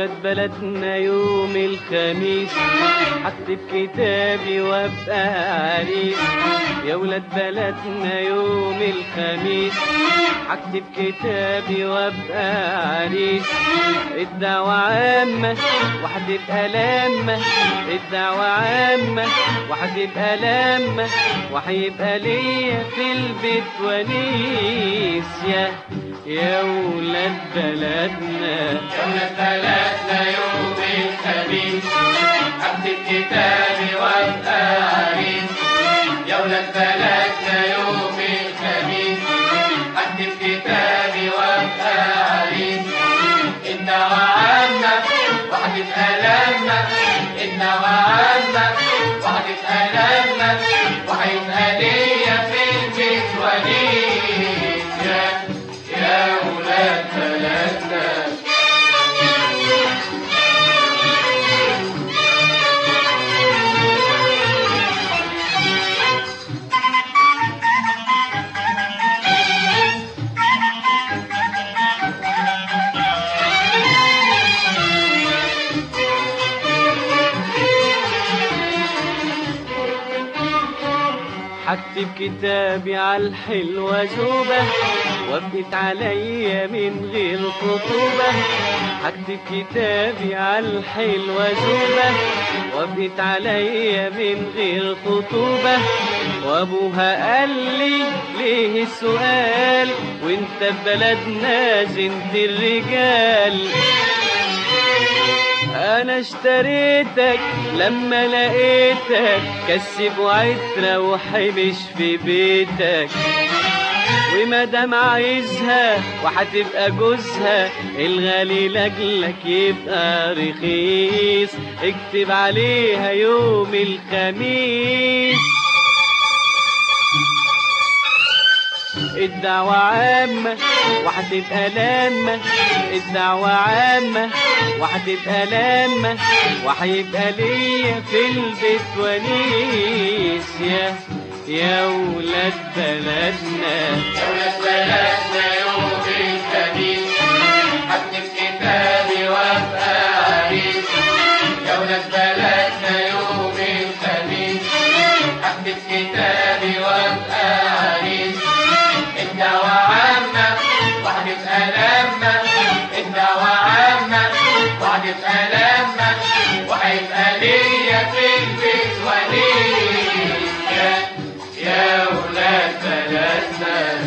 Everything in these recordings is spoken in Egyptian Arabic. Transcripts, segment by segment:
ولاد بلدنا يوم الخميس هكتب كتابي وابقى عريس يا ولاد بلدنا يوم الخميس هكتب كتابي وابقى عريس الدعوة عامة وهتبقى لامة الدعوة عامة وهتبقى لامة وهيبقى ليا في البيت ونيس يا يا ولاد بلدنا يوم ثلاثة يوم الخميس أكتب كتابي وأبقى عريس يوم ثلاثة يوم الخميس أكتب كتابي وأبقى عريس الدعوة عامة وهتبقى لامة الدعوة عامة وهتبقى لامة وهيبقى ليا في البيت ونيس يا يا ولاد بلدنا هكتب كتابي على الحلوة زوبة وابنت عليا من غير خطوبة هكتب كتابي على الحلوة زوبة وابنت عليا من غير خطوبة وابوها قال لي ليه السؤال وانت في بلدنا زنت الرجال انا اشتريتك لما لقيتك كسب وعترة وحبش في بيتك ومادام عايزها وهتبقى جوزها الغالي لاجلك يبقى رخيص اكتب عليها يوم الخميس الدعوة عامة وهتبقى لامة الدعوة عامة وهتبقى لامة وهيبقى ليا في البيت ونيس يا يا ولاد بلدنا دولة بلدنا يوم الخميس هكتب كتابي وابقى عريس دولة بلدنا يوم الخميس هكتب كتابي وابقى عريس الدعوة عامة وهتبقى لامة الدعوة عامة وهتبقى لامة وهيبقى ليا في البيت وليس يا يا ولاد بلدنا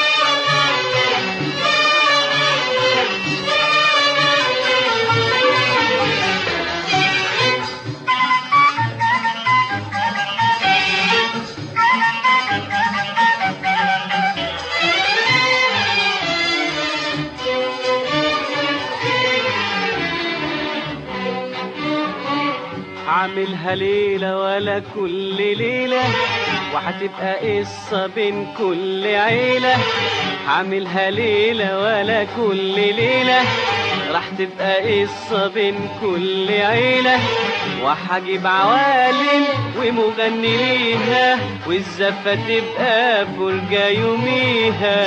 هعملها ليلة ولا كل ليلة وهتبقى قصة بين كل عيلة هعملها ليلة ولا كل ليلة راح تبقى قصة بين كل عيلة وهجيب عوالم ومغني ليها والزفة تبقى فرجة يوميها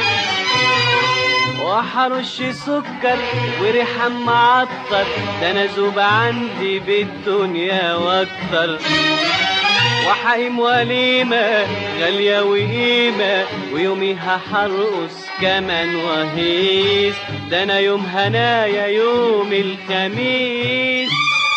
وحرش سكر وريحة معطر ده انا زوب عندي بالدنيا واكتر وحقيم وليمة غالية وقيمة ويوميها حرقص كمان وهيس ده انا يوم هنايا يوم الخميس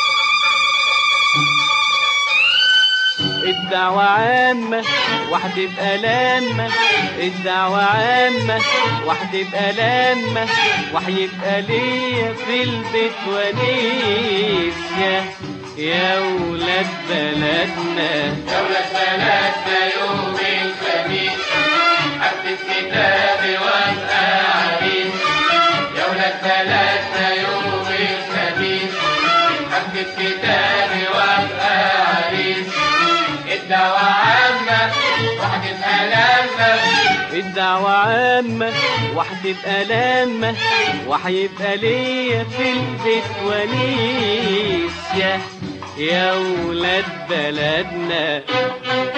الدعوة عامة وهتبقى لامة الدعوة عامة وهتبقى لامة وهيبقى ليا في البيت ونيس يا يا ولاد بلدنا دولة بلدنا يوم الخميس أكتب كتابي وأبقى عريس دولة بلدنا يوم الخميس أكتب كتابي وأبقى عريس الدعوة عامة وهتبقى لامة الدعوة عامة وهتبقى لامة وهيبقى ليا في البيت ونيس يا يا ولاد بلدنا